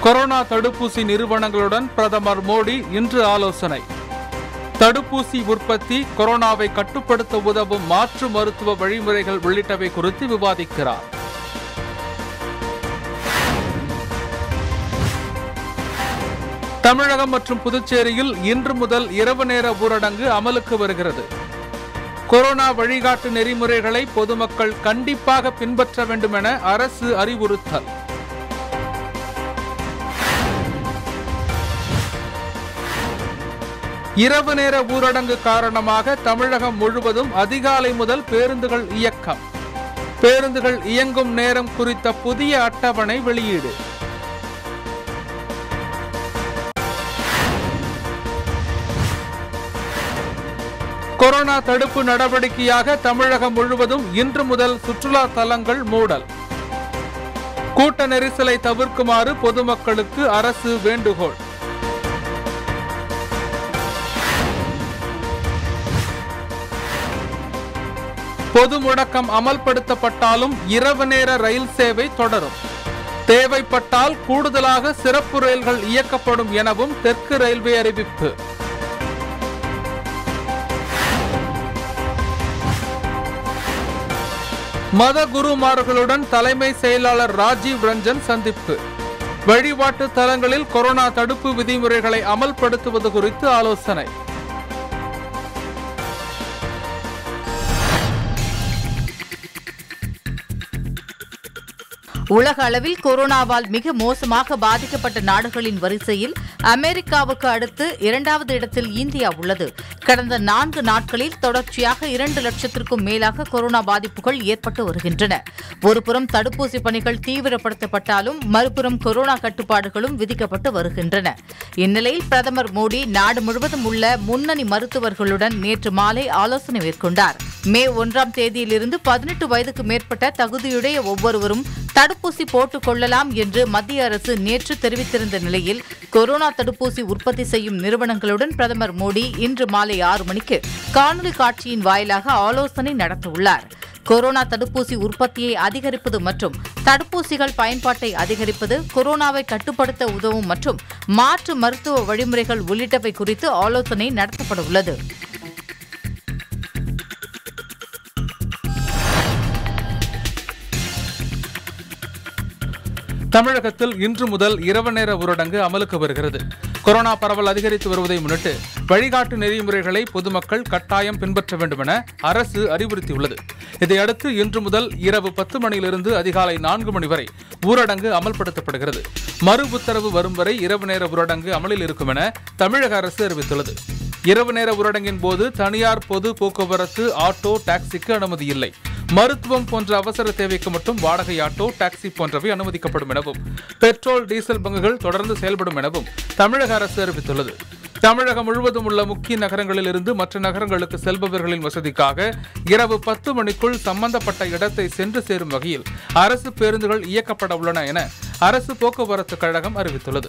corona தடுப்பூசி நிறுவனங்களுடன் பிரதமர் மோடி இன்று ஆலோசனை தடுப்பூசி உற்பத்தி கொரோனாவை கட்டுப்படுத்த உதவும் மாற்று மருத்துவ வழிமுறைகள் உள்ளிட்டவை குறித்து விவாதிக்கிறார் தமிழகம் மற்றும் புதுச்சேரியில் இன்று முதல் இரவு நேர ஊரடங்கு அமலுக்கு வருகிறது கொரோனா வழிகாட்டு நெறிமுறைகளை பொதுமக்கள் கண்டிப்பாக பின்பற்ற வேண்டும் என அரசு அறிவுறுத்தல் இரவு நேர ஊரடங்கு காரணமாக தமிழகம் முழுவதும் அதிகாலை முதல் பேருந்துகள் இயக்கம் பேருந்துகள் இயங்கும் நேரம் குறித்த புதிய அட்டவணை வெளியீடு கொரோனா தடுப்பு நடவடிக்கையாக தமிழகம் முழுவதும் இன்று முதல் சுற்றுலா தலங்கள் மூடல் கூட்ட நெரிசலை தவிர்க்குமாறு பொதுமக்களுக்கு அரசு வேண்டுகோள் பொது முடக்கம் அமல்படுத்தப்பட்டாலும் இரவு நேர ரயில் சேவை தொடரும் தேவைப்பட்டால் கூடுதலாக சிறப்பு ரயில்கள் இயக்கப்படும் எனவும் தெற்கு ரயில்வே அறிவிப்பு மத குருமார்களுடன் தலைமை செயலாளர் ராஜீவ் ரஞ்சன் சந்திப்பு வழிபாட்டு தலங்களில் கொரோனா தடுப்பு விதிமுறைகளை அமல்படுத்துவது குறித்து ஆலோசனை உலக அளவில் கொரோனாவால் மிக மோசமாக பாதிக்கப்பட்ட நாடுகளின் வரிசையில் அமெரிக்காவுக்கு அடுத்து இரண்டாவது இடத்தில் இந்தியா உள்ளது கடந்த நான்கு நாட்களில் தொடர்ச்சியாக இரண்டு லட்சத்திற்கும் மேலாக கொரோனா பாதிப்புகள் ஏற்பட்டு வருகின்றன ஒருபுறம் தடுப்பூசி பணிகள் தீவிரப்படுத்தப்பட்டாலும் மறுபுறம் கொரோனா கட்டுப்பாடுகளும் விதிக்கப்பட்டு வருகின்றன இந்நிலையில் பிரதமர் மோடி நாடு முழுவதும் உள்ள முன்னணி மருத்துவர்களுடன் நேற்று மாலை ஆலோசனை மேற்கொண்டார் மே ஒன்றாம் தேதியிலிருந்து பதினெட்டு வயதுக்கு மேற்பட்ட தகுதியுடைய ஒவ்வொருவரும் தடுப்பூசி போட்டுக் கொள்ளலாம் என்று மத்திய அரசு நேற்று தெரிவித்திருந்த நிலையில் கொரோனா தடுப்பூசி உற்பத்தி செய்யும் நிறுவனங்களுடன் பிரதமர் மோடி இன்று மாலை ஆறு மணிக்கு காணொலி காட்சியின் வாயிலாக ஆலோசனை நடத்தவுள்ளார் கொரோனா தடுப்பூசி உற்பத்தியை அதிகரிப்பது மற்றும் தடுப்பூசிகள் பயன்பாட்டை அதிகரிப்பது கொரோனாவை கட்டுப்படுத்த உதவும் மற்றும் மாற்று மருத்துவ வழிமுறைகள் உள்ளிட்டவை குறித்து ஆலோசனை நடத்தப்பட உள்ளது தமிழகத்தில் இன்று முதல் இரவு நேர ஊரடங்கு அமலுக்கு வருகிறது கொரோனா பரவல் அதிகரித்து வருவதை முன்னிட்டு வழிகாட்டு நெறிமுறைகளை பொதுமக்கள் கட்டாயம் பின்பற்ற வேண்டும் என அரசு அறிவுறுத்தியுள்ளது இதையடுத்து இன்று முதல் இரவு பத்து மணியிலிருந்து அதிகாலை நான்கு மணி வரை ஊரடங்கு அமல்படுத்தப்படுகிறது மறு உத்தரவு வரும் வரை இரவு நேர ஊரடங்கு அமலில் இருக்கும் என தமிழக அரசு அறிவித்துள்ளது இரவு நேர ஊரடங்கின் போது தனியார் பொது போக்குவரத்து ஆட்டோ டாக்ஸிக்கு அனுமதி இல்லை மருத்துவம் போன்ற அவசர தேவைக்கு மட்டும் வாடகை ஆட்டோ டாக்ஸி போன்றவை அனுமதிக்கப்படும் எனவும் பெட்ரோல் டீசல் பங்குகள் தொடர்ந்து செயல்படும் எனவும் தமிழக அரசு அறிவித்துள்ளது தமிழகம் முழுவதும் உள்ள முக்கிய நகரங்களில் இருந்து மற்ற நகரங்களுக்கு செல்பவர்களின் வசதிக்காக இரவு பத்து மணிக்குள் சம்பந்தப்பட்ட இடத்தை சென்று சேரும் வகையில் அரசு பேருந்துகள் இயக்கப்பட உள்ளன என அரசு போக்குவரத்து கழகம் அறிவித்துள்ளது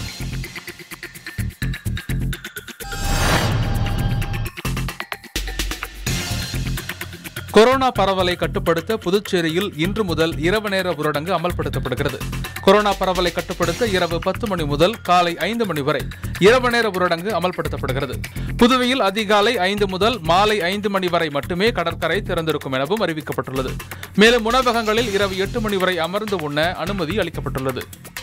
கொரோனா பரவலை கட்டுப்படுத்த புதுச்சேரியில் இன்று முதல் இரவு நேர ஊரடங்கு அமல்படுத்தப்படுகிறது கொரோனா பரவலை கட்டுப்படுத்த இரவு பத்து மணி முதல் காலை ஐந்து மணி வரை இரவு நேர ஊரடங்கு அமல்படுத்தப்படுகிறது புதுவையில் அதிகாலை ஐந்து முதல் மாலை ஐந்து மணி வரை மட்டுமே கடற்கரை திறந்திருக்கும் எனவும் அறிவிக்கப்பட்டுள்ளது மேலும் உணவகங்களில் இரவு எட்டு மணி வரை அமர்ந்து உண்ண அனுமதி அளிக்கப்பட்டுள்ளது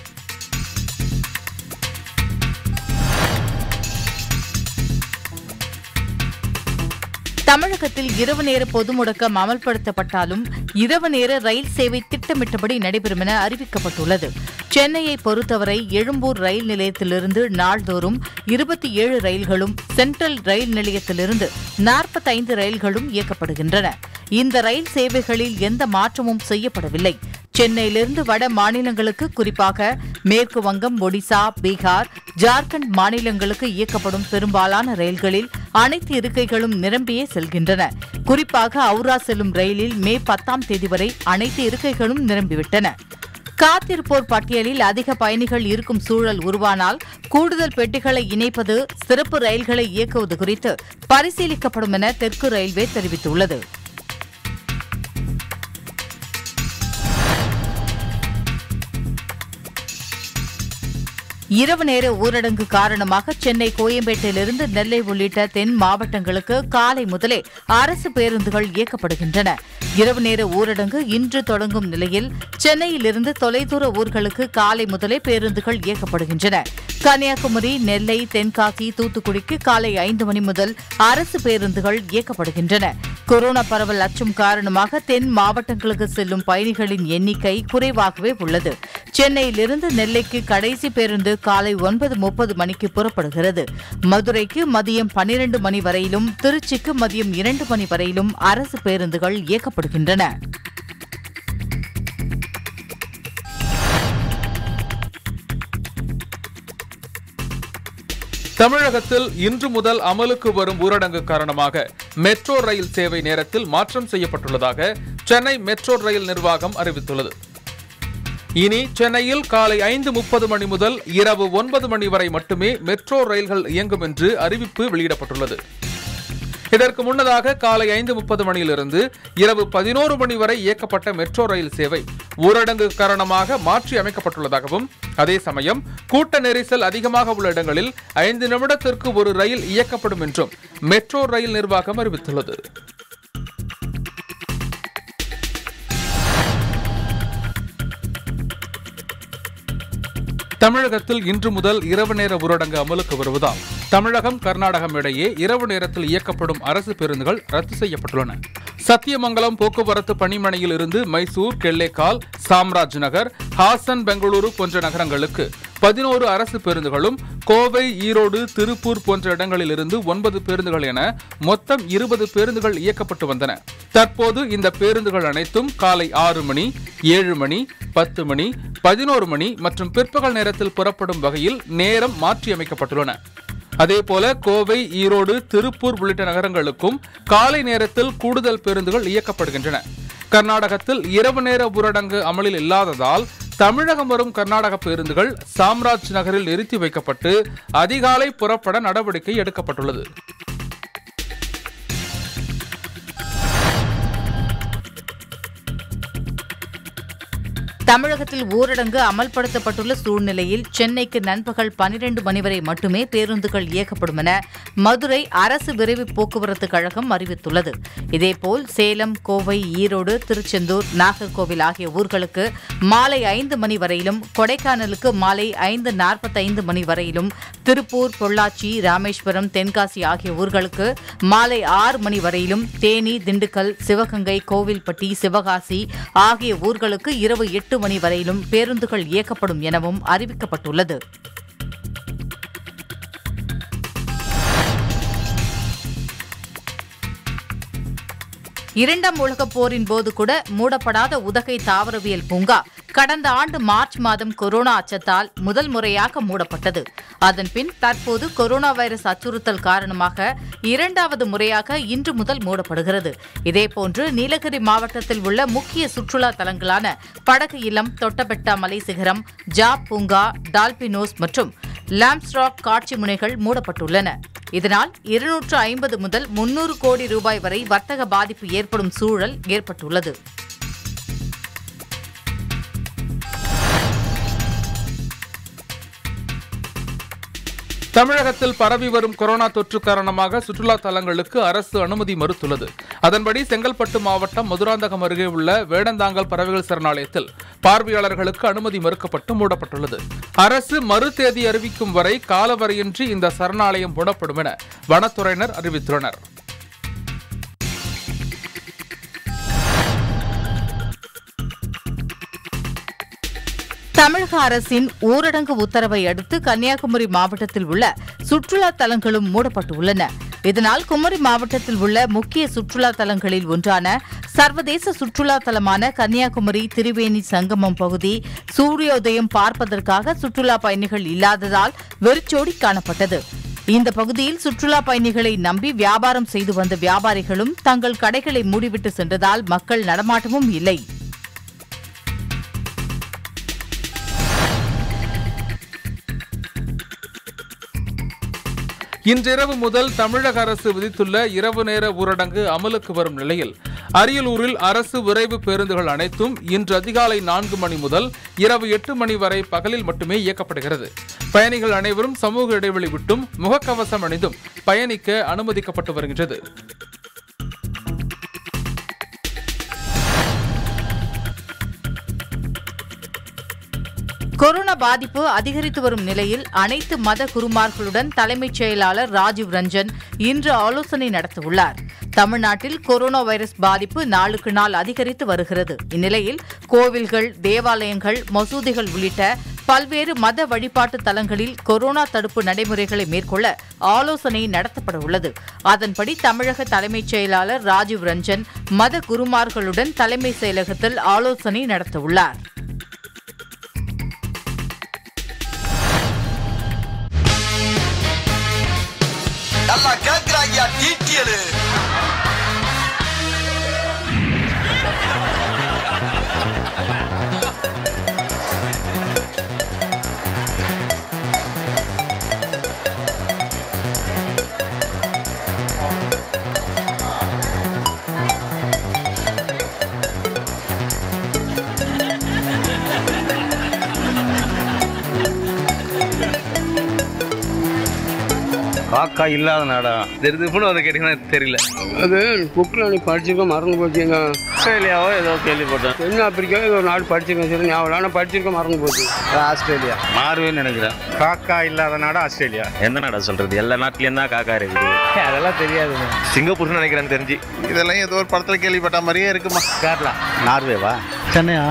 தமிழகத்தில் இரவு நேர பொது முடக்கம் அமல்படுத்தப்பட்டாலும் இரவு நேர ரயில் சேவை திட்டமிட்டபடி நடைபெறும் என அறிவிக்கப்பட்டுள்ளது சென்னையை பொறுத்தவரை எழும்பூர் ரயில் நிலையத்திலிருந்து நாள்தோறும் இருபத்தி ஏழு ரயில்களும் சென்ட்ரல் ரயில் நிலையத்திலிருந்து நாற்பத்தைந்து ரயில்களும் இயக்கப்படுகின்றன இந்த ரயில் சேவைகளில் எந்த மாற்றமும் செய்யப்படவில்லை சென்னையிலிருந்து வட மாநிலங்களுக்கு குறிப்பாக மேற்கு வங்கம் ஒடிசா பீகார் ஜார்க்கண்ட் மாநிலங்களுக்கு இயக்கப்படும் பெரும்பாலான ரயில்களில் அனைத்து இருக்கைகளும் நிரம்பியே செல்கின்றன குறிப்பாக அவுரா செல்லும் ரயிலில் மே பத்தாம் தேதி வரை அனைத்து இருக்கைகளும் நிரம்பிவிட்டன காத்திருப்போர் பட்டியலில் அதிக பயணிகள் இருக்கும் சூழல் உருவானால் கூடுதல் பெட்டிகளை இணைப்பது சிறப்பு ரயில்களை இயக்குவது குறித்து பரிசீலிக்கப்படும் என தெற்கு ரயில்வே தெரிவித்துள்ளது இரவு நேர ஊரடங்கு காரணமாக சென்னை கோயம்பேட்டிலிருந்து நெல்லை உள்ளிட்ட தென் மாவட்டங்களுக்கு காலை முதலே அரசு பேருந்துகள் இயக்கப்படுகின்றன இரவு நேர ஊரடங்கு இன்று தொடங்கும் நிலையில் சென்னையிலிருந்து தொலைதூர ஊர்களுக்கு காலை முதலே பேருந்துகள் இயக்கப்படுகின்றன கன்னியாகுமரி நெல்லை தென்காசி தூத்துக்குடிக்கு காலை ஐந்து மணி முதல் அரசு பேருந்துகள் இயக்கப்படுகின்றன கொரோனா பரவல் அச்சம் காரணமாக தென் மாவட்டங்களுக்கு செல்லும் பயணிகளின் எண்ணிக்கை குறைவாகவே உள்ளது சென்னையிலிருந்து நெல்லைக்கு கடைசி பேருந்து காலை ஒன்பது முப்பது மணிக்கு புறப்படுகிறது மதுரைக்கு மதியம் பன்னிரண்டு மணி வரையிலும் திருச்சிக்கு மதியம் இரண்டு மணி வரையிலும் அரசு பேருந்துகள் இயக்கப்படுகின்றன தமிழகத்தில் இன்று முதல் அமலுக்கு வரும் ஊரடங்கு காரணமாக மெட்ரோ ரயில் சேவை நேரத்தில் மாற்றம் செய்யப்பட்டுள்ளதாக சென்னை மெட்ரோ ரயில் நிர்வாகம் அறிவித்துள்ளது இனி சென்னையில் காலை ஐந்து முப்பது மணி முதல் இரவு ஒன்பது மணி வரை மட்டுமே மெட்ரோ ரயில்கள் இயங்கும் என்று அறிவிப்பு வெளியிடப்பட்டுள்ளது இதற்கு முன்னதாக காலை ஐந்து முப்பது மணியிலிருந்து இரவு பதினோரு மணி வரை இயக்கப்பட்ட மெட்ரோ ரயில் சேவை ஊரடங்கு காரணமாக மாற்றி அமைக்கப்பட்டுள்ளதாகவும் அதே சமயம் கூட்ட நெரிசல் அதிகமாக உள்ள இடங்களில் ஐந்து நிமிடத்திற்கு ஒரு ரயில் இயக்கப்படும் என்றும் மெட்ரோ ரயில் நிர்வாகம் அறிவித்துள்ளது தமிழகத்தில் இன்று முதல் இரவு நேர ஊரடங்கு அமலுக்கு வருவதால் தமிழகம் கர்நாடகம் இடையே இரவு நேரத்தில் இயக்கப்படும் அரசு பேருந்துகள் ரத்து செய்யப்பட்டுள்ளன சத்தியமங்கலம் போக்குவரத்து பணிமனையில் இருந்து மைசூர் கெல்லேகால் சாம்ராஜ் நகர் ஹாசன் பெங்களூரு போன்ற நகரங்களுக்கு பதினோரு அரசு பேருந்துகளும் கோவை ஈரோடு திருப்பூர் போன்ற இடங்களிலிருந்து ஒன்பது பேருந்துகள் என மொத்தம் இருபது பேருந்துகள் இயக்கப்பட்டு வந்தன தற்போது இந்த பேருந்துகள் அனைத்தும் காலை ஆறு மணி ஏழு மணி பத்து மணி பதினோரு மணி மற்றும் பிற்பகல் நேரத்தில் புறப்படும் வகையில் நேரம் மாற்றியமைக்கப்பட்டுள்ளன அதேபோல கோவை ஈரோடு திருப்பூர் உள்ளிட்ட நகரங்களுக்கும் காலை நேரத்தில் கூடுதல் பேருந்துகள் இயக்கப்படுகின்றன கர்நாடகத்தில் இரவு நேர ஊரடங்கு அமலில் இல்லாததால் தமிழகம் வரும் கர்நாடக பேருந்துகள் சாம்ராஜ் நகரில் நிறுத்தி வைக்கப்பட்டு அதிகாலை புறப்பட நடவடிக்கை எடுக்கப்பட்டுள்ளது தமிழகத்தில் ஊரடங்கு அமல்படுத்தப்பட்டுள்ள சூழ்நிலையில் சென்னைக்கு நண்பகல் பனிரெண்டு மணி வரை மட்டுமே பேருந்துகள் இயக்கப்படும் என மதுரை அரசு விரைவு போக்குவரத்து கழகம் அறிவித்துள்ளது இதேபோல் சேலம் கோவை ஈரோடு திருச்செந்தூர் நாகர்கோவில் ஆகிய ஊர்களுக்கு மாலை ஐந்து மணி வரையிலும் கொடைக்கானலுக்கு மாலை ஐந்து நாற்பத்தைந்து மணி வரையிலும் திருப்பூர் பொள்ளாச்சி ராமேஸ்வரம் தென்காசி ஆகிய ஊர்களுக்கு மாலை ஆறு மணி வரையிலும் தேனி திண்டுக்கல் சிவகங்கை கோவில்பட்டி சிவகாசி ஆகிய ஊர்களுக்கு இரவு எட்டு மணி வரையிலும் பேருந்துகள் இயக்கப்படும் எனவும் அறிவிக்கப்பட்டுள்ளது இரண்டாம் உலகப் போரின் போது கூட மூடப்படாத உதகை தாவரவியல் பூங்கா கடந்த ஆண்டு மார்ச் மாதம் கொரோனா அச்சத்தால் முதல் முறையாக மூடப்பட்டது அதன்பின் தற்போது கொரோனா வைரஸ் அச்சுறுத்தல் காரணமாக இரண்டாவது முறையாக இன்று முதல் மூடப்படுகிறது இதேபோன்று நீலகிரி மாவட்டத்தில் உள்ள முக்கிய சுற்றுலா தலங்களான படகு இல்லம் தொட்டபெட்டா மலை சிகரம் ஜாப் பூங்கா டால்பினோஸ் மற்றும் லாம்ஸ்ராக் காட்சி முனைகள் மூடப்பட்டுள்ளன இதனால் இருநூற்று ஐம்பது முதல் முன்னூறு கோடி ரூபாய் வரை வர்த்தக பாதிப்பு ஏற்படும் சூழல் ஏற்பட்டுள்ளது தமிழகத்தில் பரவி வரும் கொரோனா தொற்று காரணமாக சுற்றுலா தலங்களுக்கு அரசு அனுமதி மறுத்துள்ளது அதன்படி செங்கல்பட்டு மாவட்டம் மதுராந்தகம் அருகே உள்ள வேடந்தாங்கல் பறவைகள் சரணாலயத்தில் பார்வையாளர்களுக்கு அனுமதி மறுக்கப்பட்டு மூடப்பட்டுள்ளது அரசு மறு தேதி அறிவிக்கும் வரை காலவரையின்றி இந்த சரணாலயம் மூடப்படும் என வனத்துறையினர் அறிவித்துள்ளனர் தமிழக அரசின் ஊரடங்கு உத்தரவை அடுத்து கன்னியாகுமரி மாவட்டத்தில் உள்ள சுற்றுலா தலங்களும் மூடப்பட்டுள்ளன இதனால் குமரி மாவட்டத்தில் உள்ள முக்கிய சுற்றுலா தலங்களில் ஒன்றான சர்வதேச சுற்றுலா தலமான கன்னியாகுமரி திரிவேணி சங்கமம் பகுதி சூரியோதயம் பார்ப்பதற்காக சுற்றுலா பயணிகள் இல்லாததால் வெறிச்சோடி காணப்பட்டது இந்த பகுதியில் சுற்றுலா பயணிகளை நம்பி வியாபாரம் செய்து வந்த வியாபாரிகளும் தங்கள் கடைகளை மூடிவிட்டு சென்றதால் மக்கள் நடமாட்டமும் இல்லை இன்றிரவு முதல் தமிழக அரசு விதித்துள்ள இரவு நேர ஊரடங்கு அமலுக்கு வரும் நிலையில் அரியலூரில் அரசு விரைவு பேருந்துகள் அனைத்தும் இன்று அதிகாலை நான்கு மணி முதல் இரவு எட்டு மணி வரை பகலில் மட்டுமே இயக்கப்படுகிறது பயணிகள் அனைவரும் சமூக இடைவெளி விட்டும் முகக்கவசம் அணிந்தும் பயணிக்க அனுமதிக்கப்பட்டு வருகின்றது கொரோனா பாதிப்பு அதிகரித்து வரும் நிலையில் அனைத்து மத குருமார்களுடன் தலைமைச் செயலாளர் ராஜீவ் ரஞ்சன் இன்று ஆலோசனை நடத்தவுள்ளார் தமிழ்நாட்டில் கொரோனா வைரஸ் பாதிப்பு நாளுக்கு நாள் அதிகரித்து வருகிறது இந்நிலையில் கோவில்கள் தேவாலயங்கள் மசூதிகள் உள்ளிட்ட பல்வேறு மத வழிபாட்டு தலங்களில் கொரோனா தடுப்பு நடைமுறைகளை மேற்கொள்ள ஆலோசனை நடத்தப்பட உள்ளது அதன்படி தமிழக தலைமைச் செயலாளர் ராஜீவ் ரஞ்சன் மத குருமார்களுடன் தலைமை செயலகத்தில் ஆலோசனை நடத்தவுள்ளார் நல்லா கேக்குறாங்கயா டீட்டியலு காக்கா இல்லாத நாடா திருதுப்புன்னு அதை கேட்டீங்கன்னா தெரியல அது புக்கில் நீ படிச்சிருக்க மறந்து போச்சுங்க ஆஸ்திரேலியாவோ ஏதோ கேள்விப்பட்டேன் தென் ஆப்பிரிக்கா ஏதோ ஒரு நாடு படிச்சிருக்கேன் சரி ஞாபகம் ஆனால் படிச்சிருக்க மறந்து போச்சு ஆஸ்திரேலியா நார்வேன்னு நினைக்கிறேன் காக்கா இல்லாத நாடு ஆஸ்திரேலியா எந்த நாடா சொல்றது எல்லா நாட்டிலயும் தான் காக்கா இருக்குது அதெல்லாம் தெரியாது சிங்கப்பூர்னு நினைக்கிறேன் தெரிஞ்சு இதெல்லாம் ஏதோ ஒரு படத்துல கேள்விப்பட்ட மாதிரியே இருக்குமா கேரளா நார்வேவா சென்னையா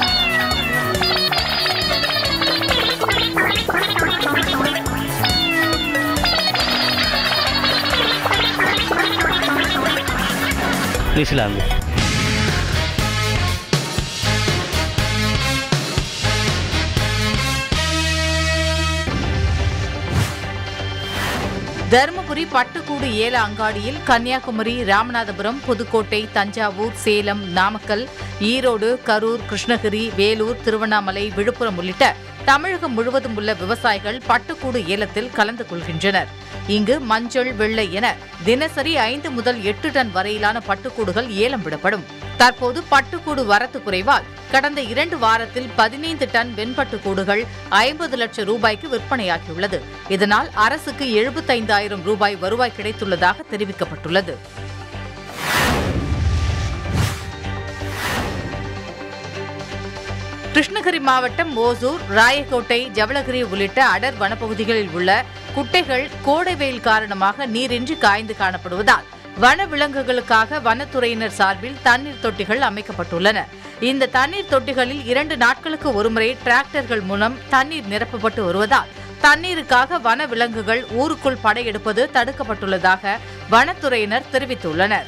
நியூசிலாந்து தருமபுரி பட்டுக்கூடு ஏல அங்காடியில் கன்னியாகுமரி ராமநாதபுரம் புதுக்கோட்டை தஞ்சாவூர் சேலம் நாமக்கல் ஈரோடு கரூர் கிருஷ்ணகிரி வேலூர் திருவண்ணாமலை விழுப்புரம் உள்ளிட்ட தமிழகம் முழுவதும் உள்ள விவசாயிகள் பட்டுக்கூடு ஏலத்தில் கலந்து கொள்கின்றனர் இங்கு மஞ்சள் வெள்ளை என தினசரி ஐந்து முதல் எட்டு டன் வரையிலான பட்டுக்கூடுகள் ஏலம் விடப்படும் தற்போது பட்டுக்கூடு வரத்து குறைவால் கடந்த இரண்டு வாரத்தில் பதினைந்து டன் வெண்பட்டுக்கூடுகள் ஐம்பது லட்சம் ரூபாய்க்கு விற்பனையாகியுள்ளது இதனால் அரசுக்கு எழுபத்தைந்தாயிரம் ரூபாய் வருவாய் கிடைத்துள்ளதாக தெரிவிக்கப்பட்டுள்ளது கிருஷ்ணகிரி மாவட்டம் ஓசூர் ராயக்கோட்டை ஜவளகிரி உள்ளிட்ட அடர் வனப்பகுதிகளில் உள்ள குட்டைகள் கோடை வெயில் காரணமாக நீரின்றி காய்ந்து காணப்படுவதால் வன விலங்குகளுக்காக வனத்துறையினர் சார்பில் தண்ணீர் தொட்டிகள் அமைக்கப்பட்டுள்ளன இந்த தண்ணீர் தொட்டிகளில் இரண்டு நாட்களுக்கு ஒருமுறை டிராக்டர்கள் மூலம் தண்ணீர் நிரப்பப்பட்டு வருவதால் தண்ணீருக்காக வன விலங்குகள் ஊருக்குள் படையெடுப்பது தடுக்கப்பட்டுள்ளதாக வனத்துறையினர் தெரிவித்துள்ளனர்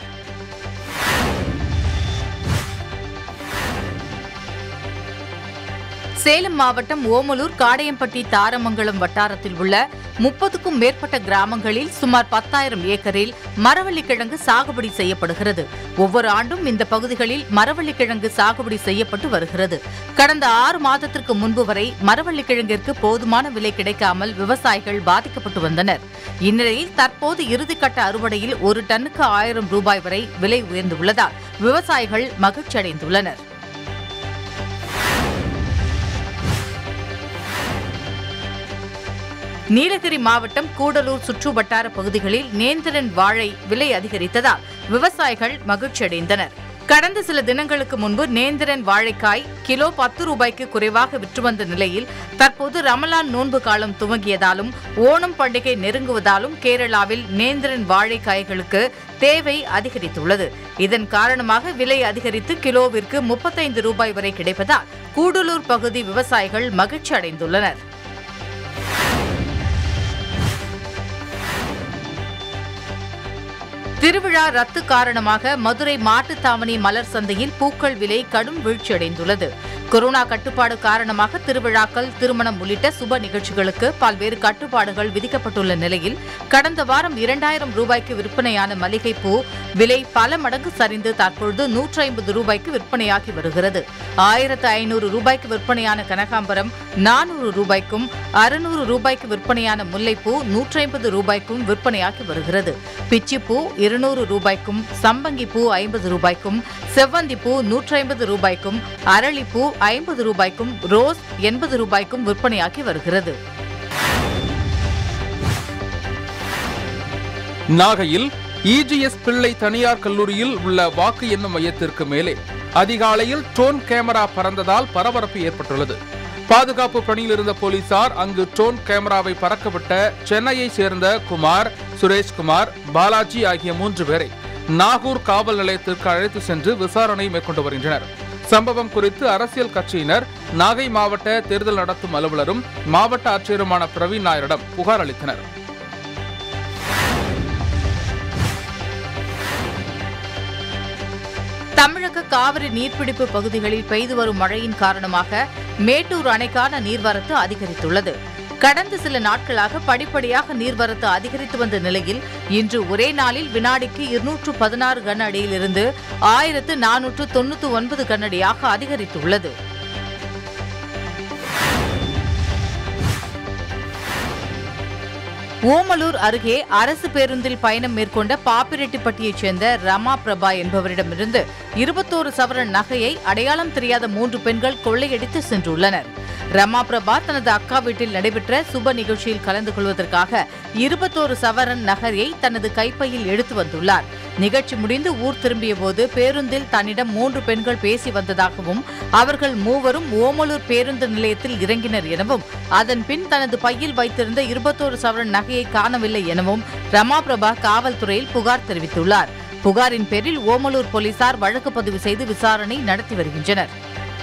சேலம் மாவட்டம் ஓமலூர் காடையம்பட்டி தாரமங்கலம் வட்டாரத்தில் உள்ள முப்பதுக்கும் மேற்பட்ட கிராமங்களில் சுமார் பத்தாயிரம் ஏக்கரில் மரவள்ளிக்கிழங்கு சாகுபடி செய்யப்படுகிறது ஒவ்வொரு ஆண்டும் இந்த பகுதிகளில் மரவள்ளிக்கிழங்கு சாகுபடி செய்யப்பட்டு வருகிறது கடந்த ஆறு மாதத்திற்கு முன்பு வரை மரவள்ளிக்கிழங்கிற்கு போதுமான விலை கிடைக்காமல் விவசாயிகள் பாதிக்கப்பட்டு வந்தனர் இந்நிலையில் தற்போது இறுதிக்கட்ட அறுவடையில் ஒரு டன்னுக்கு ஆயிரம் ரூபாய் வரை விலை உயர்ந்துள்ளதால் விவசாயிகள் மகிழ்ச்சியடைந்துள்ளனர் நீலகிரி மாவட்டம் கூடலூர் சுற்று வட்டார பகுதிகளில் நேந்திரன் வாழை விலை அதிகரித்ததால் விவசாயிகள் மகிழ்ச்சியடைந்தனர் கடந்த சில தினங்களுக்கு முன்பு நேந்திரன் வாழைக்காய் கிலோ பத்து ரூபாய்க்கு குறைவாக விற்று வந்த நிலையில் தற்போது ரமலான் நோன்பு காலம் துவங்கியதாலும் ஓணம் பண்டிகை நெருங்குவதாலும் கேரளாவில் நேந்திரன் வாழைக்காய்களுக்கு தேவை அதிகரித்துள்ளது இதன் காரணமாக விலை அதிகரித்து கிலோவிற்கு முப்பத்தைந்து ரூபாய் வரை கிடைப்பதால் கூடலூர் பகுதி விவசாயிகள் மகிழ்ச்சி அடைந்துள்ளனர் திருவிழா ரத்து காரணமாக மதுரை மாட்டுத்தாவணி மலர் சந்தையில் பூக்கள் விலை கடும் வீழ்ச்சியடைந்துள்ளது கொரோனா கட்டுப்பாடு காரணமாக திருவிழாக்கள் திருமணம் உள்ளிட்ட சுப நிகழ்ச்சிகளுக்கு பல்வேறு கட்டுப்பாடுகள் விதிக்கப்பட்டுள்ள நிலையில் கடந்த வாரம் இரண்டாயிரம் ரூபாய்க்கு விற்பனையான மல்லிகைப்பூ விலை பல மடங்கு சரிந்து தற்பொழுது நூற்றி ஐம்பது ரூபாய்க்கு விற்பனையாகி வருகிறது ஆயிரத்து ஐநூறு ரூபாய்க்கு விற்பனையான கனகாம்பரம் நானூறு ரூபாய்க்கும் அறுநூறு ரூபாய்க்கு விற்பனையான முல்லைப்பூ நூற்றி ஐம்பது ரூபாய்க்கும் விற்பனையாகி வருகிறது பிச்சிப்பூ இருநூறு ரூபாய்க்கும் சம்பங்கி பூ ஐம்பது ரூபாய்க்கும் செவ்வந்தி பூ நூற்றி ஐம்பது ரூபாய்க்கும் அரளிப்பூ ஐம்பது ரூபாய்க்கும் ரோஸ் எண்பது ரூபாய்க்கும் விற்பனையாகி வருகிறது நாகையில் இஜிஎஸ் பிள்ளை தனியார் கல்லூரியில் உள்ள வாக்கு எண்ணும் மையத்திற்கு மேலே அதிகாலையில் ட்ரோன் கேமரா பறந்ததால் பரபரப்பு ஏற்பட்டுள்ளது பாதுகாப்பு பணியில் இருந்த போலீசார் அங்கு ட்ரோன் கேமராவை பறக்கவிட்ட சென்னையை சேர்ந்த குமார் சுரேஷ்குமார் பாலாஜி ஆகிய மூன்று பேரை நாகூர் காவல் நிலையத்திற்கு அழைத்து சென்று விசாரணை மேற்கொண்டு வருகின்றனர் சம்பவம் குறித்து அரசியல் கட்சியினர் நாகை மாவட்ட தேர்தல் நடத்தும் அலுவலரும் மாவட்ட ஆட்சியருமான பிரவீன் நாயரிடம் புகார் அளித்தனர் தமிழக காவிரி நீர்பிடிப்பு பகுதிகளில் பெய்து வரும் மழையின் காரணமாக மேட்டூர் அணைக்கான நீர்வரத்து அதிகரித்துள்ளது கடந்த சில நாட்களாக படிப்படியாக நீர்வரத்து அதிகரித்து வந்த நிலையில் இன்று ஒரே நாளில் வினாடிக்கு இருநூற்று பதினாறு கன அடியிலிருந்து ஆயிரத்து நானூற்று தொன்னூற்று ஒன்பது கனஅடியாக அதிகரித்துள்ளது ஓமலூர் அருகே அரசு பேருந்தில் பயணம் மேற்கொண்ட பாப்பிரெட்டிப்பட்டியைச் சேர்ந்த ரமா பிரபா என்பவரிடமிருந்து இருபத்தோரு சவரன் நகையை அடையாளம் தெரியாத மூன்று பெண்கள் கொள்ளையடித்து சென்றுள்ளனர் ரமா பிரபா தனது அக்கா வீட்டில் நடைபெற்ற சுப நிகழ்ச்சியில் கலந்து கொள்வதற்காக இருபத்தோரு சவரன் நகையை தனது கைப்பையில் எடுத்து வந்துள்ளார் நிகழ்ச்சி முடிந்து ஊர் திரும்பிய போது பேருந்தில் தன்னிடம் மூன்று பெண்கள் பேசி வந்ததாகவும் அவர்கள் மூவரும் ஓமலூர் பேருந்து நிலையத்தில் இறங்கினர் எனவும் அதன் பின் தனது பையில் வைத்திருந்த இருபத்தோரு சவரன் நகையை காணவில்லை எனவும் ரமா பிரபா காவல்துறையில் புகார் தெரிவித்துள்ளார் புகாரின் பேரில் ஓமலூர் போலீசார் வழக்கு பதிவு செய்து விசாரணை நடத்தி வருகின்றனர்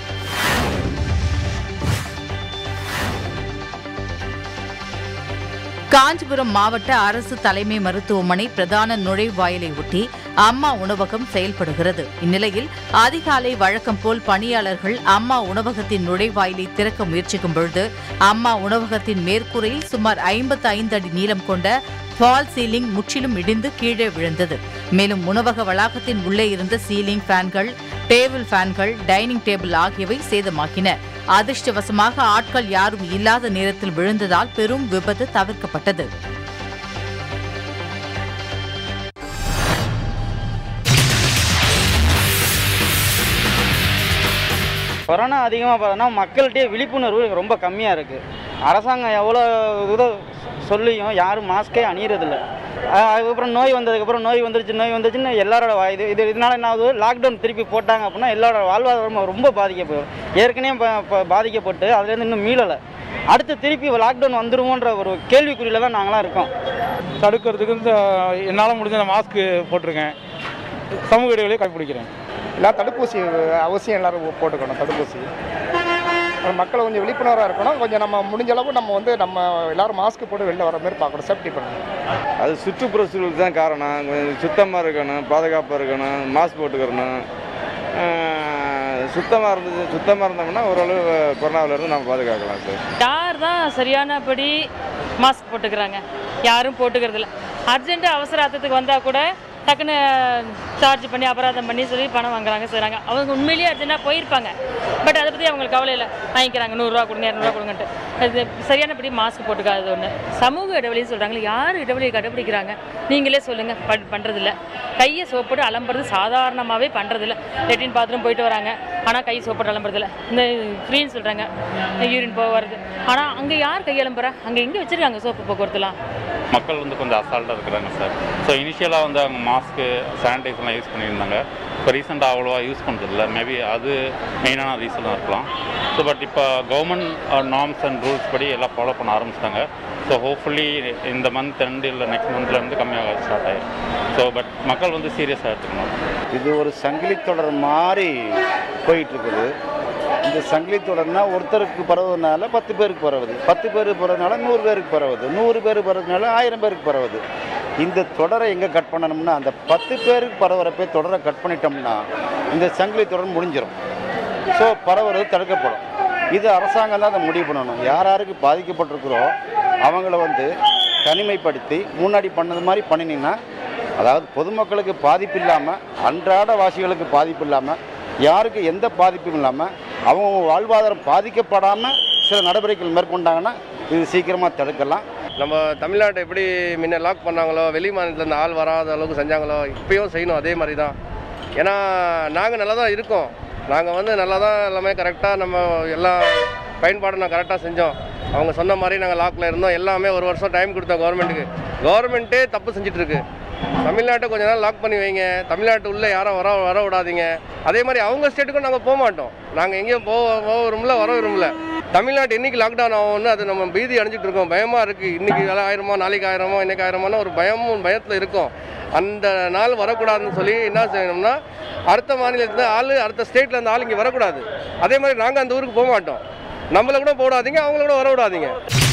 காஞ்சிபுரம் மாவட்ட அரசு தலைமை மருத்துவமனை பிரதான நுழைவாயிலை ஒட்டி அம்மா உணவகம் செயல்படுகிறது இந்நிலையில் அதிகாலை வழக்கம் போல் பணியாளர்கள் அம்மா உணவகத்தின் நுழைவாயிலை திறக்க முயற்சிக்கும் பொழுது அம்மா உணவகத்தின் மேற்கூரையில் சுமார் ஐம்பத்து ஐந்து அடி நீளம் கொண்ட ஃபால் சீலிங் முற்றிலும் இடிந்து கீழே விழுந்தது மேலும் உணவக வளாகத்தின் உள்ளே இருந்த சீலிங் ஃபேன்கள் டேபிள் ஃபேன்கள் டைனிங் டேபிள் ஆகியவை சேதமாக்கின அதிர்ஷ்டவசமாக ஆட்கள் யாரும் இல்லாத நேரத்தில் விழுந்ததால் பெரும் விபத்து தவிர்க்கப்பட்டது கொரோனா அதிகமாக பார்த்தோன்னா மக்கள்கிட்டயே விழிப்புணர்வு ரொம்ப கம்மியாக இருக்குது அரசாங்கம் எவ்வளோ இது சொல்லியும் யாரும் மாஸ்கே அணியறதில்ல அஹ் அதுக்கப்புறம் நோய் வந்ததுக்கப்புறம் நோய் வந்துருச்சு நோய் வந்துருச்சுன்னு எல்லாரோட வா- இது இது இதனால என்ன ஆகுது லாக்டவுன் திருப்பி போட்டாங்க அப்படின்னா எல்லாரோட வாழ்வாதாரம் ரொம்ப பாதிக்கப்படும் ஏற்கனவே ப- ப- பாதிக்கப்பட்டு அதுலேருந்து இன்னும் மீளலை அடுத்து திருப்பி லாக்டவுன் வந்துருமோன்ற ஒரு கேள்விக்குறியில் தான் நாங்களாம் இருக்கோம் தடுக்கிறதுக்கு இந்த என்னால் முடிஞ்ச நான் மாஸ்க்கு போட்டிருக்கேன் சமூக இடைவெளியை கடைப்பிடிக்கிறேன் எல்லாம் தடுப்பூசி அவசியம் எல்லாரும் போட்டுக்கணும் தடுப்பூசி அப்புறம் மக்களை கொஞ்சம் விழிப்புணர்வாக இருக்கணும் கொஞ்சம் நம்ம முடிஞ்ச அளவு நம்ம வந்து நம்ம எல்லாரும் மாஸ்க் போட்டு வெளில வர மாதிரி பார்க்கணும் சேஃப்டி பண்ணணும் அது சுற்றுப்புற சூழல் தான் காரணம் கொஞ்சம் சுத்தமாக இருக்கணும் பாதுகாப்பாக இருக்கணும் மாஸ்க் போட்டுக்கிறணும் சுத்தமாக இருந்தது சுத்தமாக இருந்தோம்னா ஓரளவு கொரோனாவிலேருந்து நம்ம பாதுகாக்கலாம் சார் யார் தான் சரியானபடி மாஸ்க் போட்டுக்கிறாங்க யாரும் போட்டுக்கிறது இல்லை அர்ஜென்ட்டு அவசர அர்த்தத்துக்கு வந்தால் கூட டக்குன்னு சார்ஜ் பண்ணி அபராதம் பண்ணி சொல்லி பணம் வாங்குறாங்க செய்கிறாங்க அவங்க உண்மையிலேயே அர்ஜென்ட்டாக போயிருப்பாங்க பட் அதை பற்றி அவங்களுக்கு கவலை இல்லை வாங்கிக்கிறாங்க நூறுரூவா கொடுங்க இரநூறுவா கொடுங்கன்ட்டு அது சரியானபடி மாஸ்க் போட்டுக்காதது ஒன்று சமூக இடைவெளின்னு சொல்கிறாங்களே யார் இடைவெளியை கடைப்பிடிக்கிறாங்க நீங்களே சொல்லுங்கள் பண் பண்ணுறதில்ல கையை சோப்பிட்டு அலம்புறது சாதாரணமாகவே பண்ணுறதில்ல லெட்டின் பாத்ரூம் போயிட்டு வராங்க ஆனால் கை சோப்பிட்டு அலம்புறதில்ல இந்த ஃப்ரீன்னு சொல்கிறாங்க யூரின் போக வருது ஆனால் அங்கே யார் கை அலம்புறா அங்கே எங்கே வச்சுருக்காங்க சோப்பு போக்குவரத்துலாம் மக்கள் வந்து கொஞ்சம் அசால்ட்டாக இருக்கிறாங்க சார் ஸோ இனிஷியலாக வந்து அவங்க மாஸ்க்கு சானிடைசர்லாம் யூஸ் பண்ணியிருந்தாங்க இப்போ ரீசெண்டாக அவ்வளோவா யூஸ் பண்ணுறதில்ல மேபி அது மெயினான ரீசனாக இருக்கலாம் ஸோ பட் இப்போ கவர்மெண்ட் நார்ம்ஸ் அண்ட் ரூல்ஸ் படி எல்லாம் ஃபாலோ பண்ண ஆரம்பிச்சிட்டாங்க ஸோ ஹோப்ஃபுல்லி இந்த மந்த் எண்டு இல்லை நெக்ஸ்ட் மந்த்லேருந்து கம்மியாக ஸ்டார்ட் ஆயிடும் ஸோ பட் மக்கள் வந்து சீரியஸாக எடுத்துக்கணும் இது ஒரு சங்கிலி தொடர் மாதிரி போயிட்டு இருக்குது இந்த சங்கிலி தொடர்னா ஒருத்தருக்கு பரவுறதுனால பத்து பேருக்கு பரவுது பத்து பேருக்கு பரவுறதுனால நூறு பேருக்கு பரவுது நூறு பேருக்கு பரவுறதுனால ஆயிரம் பேருக்கு பரவுது இந்த தொடரை எங்கே கட் பண்ணணும்னா அந்த பத்து பேருக்கு பரவுறப்ப தொடரை கட் பண்ணிட்டோம்னா இந்த சங்கிலி தொடர் முடிஞ்சிடும் ஸோ பரவுறது தடுக்கப்படும் இது அரசாங்கம் தான் அதை முடிவு பண்ணணும் யார் யாருக்கு பாதிக்கப்பட்டிருக்கிறோ அவங்கள வந்து தனிமைப்படுத்தி முன்னாடி பண்ணது மாதிரி பண்ணினீங்கன்னா அதாவது பொதுமக்களுக்கு பாதிப்பு இல்லாமல் அன்றாட வாசிகளுக்கு பாதிப்பு இல்லாமல் யாருக்கு எந்த பாதிப்பும் இல்லாமல் அவங்க வாழ்வாதாரம் பாதிக்கப்படாமல் சில நடவடிக்கைகள் மேற்கொண்டாங்கன்னா இது சீக்கிரமாக தடுக்கலாம் நம்ம தமிழ்நாட்டை எப்படி முன்ன லாக் பண்ணாங்களோ வெளி மாநிலத்துலேருந்து ஆள் வராத அளவுக்கு செஞ்சாங்களோ இப்பயும் செய்யணும் அதே மாதிரி தான் ஏன்னா நாங்கள் நல்லா தான் இருக்கோம் நாங்கள் வந்து நல்லா தான் எல்லாமே கரெக்டாக நம்ம எல்லா பயன்பாடும் நான் கரெக்டாக செஞ்சோம் அவங்க சொன்ன மாதிரி நாங்கள் லாக்கில் இருந்தோம் எல்லாமே ஒரு வருஷம் டைம் கொடுத்தோம் கவர்மெண்ட்டுக்கு கவர்மெண்ட்டே தப்பு செஞ்சுட்டு இருக்கு தமிழ்நாட்டை கொஞ்ச நாள் லாக் பண்ணி வைங்க தமிழ்நாட்டு உள்ளே யாரும் வர வர விடாதீங்க அதே மாதிரி அவங்க ஸ்டேட்டுக்கும் நாங்கள் போக மாட்டோம் நாங்கள் எங்கேயும் போக போக விரும்பல வர விரும்பல தமிழ்நாடு என்னைக்கு லாக்டவுன் ஆகும்னு அது நம்ம பீதி அடைஞ்சிட்டு இருக்கோம் பயமாக இருக்குது இன்றைக்கி வேலை ஆயிரமோ நாளைக்கு ஆயிரமோ இன்னைக்கு ஆயிரமோன்னு ஒரு பயமும் பயத்தில் இருக்கும் அந்த நாள் வரக்கூடாதுன்னு சொல்லி என்ன செய்யணும்னா அடுத்த மாநிலத்தில் ஆள் அடுத்த ஸ்டேட்டில் இருந்து ஆள் இங்கே வரக்கூடாது அதே மாதிரி நாங்கள் அந்த ஊருக்கு போக மாட்டோம் நம்மளை கூட போக விடாதீங்க அவங்கள கூட வர விடாதீங்க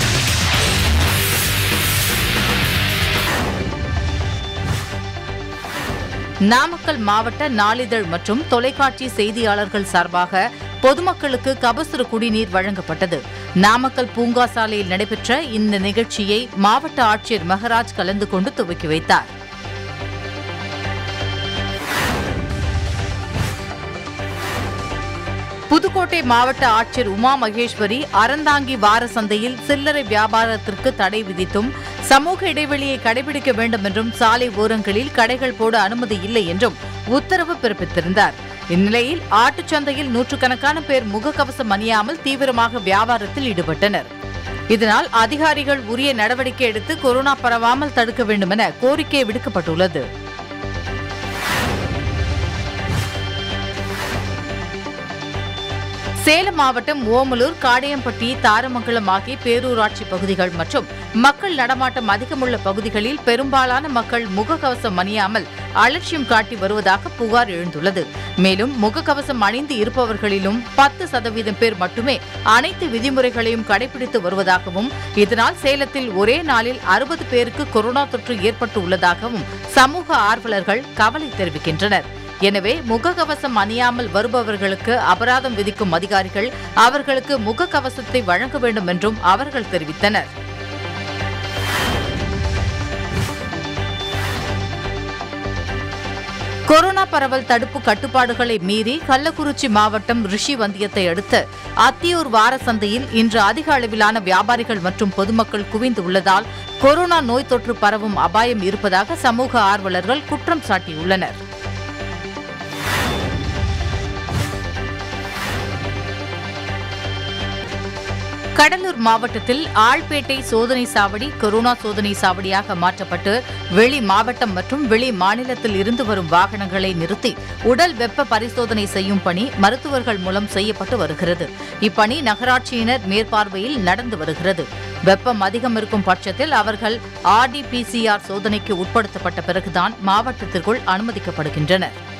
நாமக்கல் மாவட்ட நாளிதழ் மற்றும் தொலைக்காட்சி செய்தியாளர்கள் சார்பாக பொதுமக்களுக்கு கபசுர குடிநீர் வழங்கப்பட்டது நாமக்கல் பூங்கா சாலையில் நடைபெற்ற இந்த நிகழ்ச்சியை மாவட்ட ஆட்சியர் மெகராஜ் கலந்து கொண்டு துவக்கி வைத்தார் புதுக்கோட்டை மாவட்ட ஆட்சியர் உமா மகேஸ்வரி அறந்தாங்கி வார சந்தையில் சில்லறை வியாபாரத்திற்கு தடை விதித்தும் சமூக இடைவெளியை கடைபிடிக்க வேண்டும் என்றும் சாலை ஓரங்களில் கடைகள் போட அனுமதி இல்லை என்றும் உத்தரவு பிறப்பித்திருந்தார் இந்நிலையில் ஆட்டுச் சந்தையில் நூற்றுக்கணக்கான பேர் முகக்கவசம் அணியாமல் தீவிரமாக வியாபாரத்தில் ஈடுபட்டனர் இதனால் அதிகாரிகள் உரிய நடவடிக்கை எடுத்து கொரோனா பரவாமல் தடுக்க வேண்டும் என கோரிக்கை விடுக்கப்பட்டுள்ளது சேலம் மாவட்டம் ஓமலூர் காடையம்பட்டி தாரமங்கலம் ஆகிய பேரூராட்சி பகுதிகள் மற்றும் மக்கள் நடமாட்டம் அதிகமுள்ள பகுதிகளில் பெரும்பாலான மக்கள் முகக்கவசம் அணியாமல் அலட்சியம் காட்டி வருவதாக புகார் எழுந்துள்ளது மேலும் முகக்கவசம் அணிந்து இருப்பவர்களிலும் பத்து சதவீதம் பேர் மட்டுமே அனைத்து விதிமுறைகளையும் கடைபிடித்து வருவதாகவும் இதனால் சேலத்தில் ஒரே நாளில் அறுபது பேருக்கு கொரோனா தொற்று ஏற்பட்டு உள்ளதாகவும் சமூக ஆர்வலர்கள் கவலை தெரிவிக்கின்றனர் எனவே முகக்கவசம் அணியாமல் வருபவர்களுக்கு அபராதம் விதிக்கும் அதிகாரிகள் அவர்களுக்கு முகக்கவசத்தை வழங்க வேண்டும் என்றும் அவர்கள் தெரிவித்தனர் கொரோனா பரவல் தடுப்பு கட்டுப்பாடுகளை மீறி கள்ளக்குறிச்சி மாவட்டம் ரிஷிவந்தியத்தை அடுத்து அத்தியூர் வார சந்தையில் இன்று அதிக அளவிலான வியாபாரிகள் மற்றும் பொதுமக்கள் குவிந்து உள்ளதால் கொரோனா நோய் தொற்று பரவும் அபாயம் இருப்பதாக சமூக ஆர்வலர்கள் குற்றம் சாட்டியுள்ளனர் கடலூர் மாவட்டத்தில் ஆழ்பேட்டை சோதனை சாவடி கொரோனா சோதனை சாவடியாக மாற்றப்பட்டு வெளி மாவட்டம் மற்றும் வெளி மாநிலத்தில் இருந்து வரும் வாகனங்களை நிறுத்தி உடல் வெப்ப பரிசோதனை செய்யும் பணி மருத்துவர்கள் மூலம் செய்யப்பட்டு வருகிறது இப்பணி நகராட்சியினர் மேற்பார்வையில் நடந்து வருகிறது வெப்பம் அதிகம் இருக்கும் பட்சத்தில் அவர்கள் ஆர்டிபிசிஆர் சோதனைக்கு உட்படுத்தப்பட்ட பிறகுதான் மாவட்டத்திற்குள் அனுமதிக்கப்படுகின்றனர்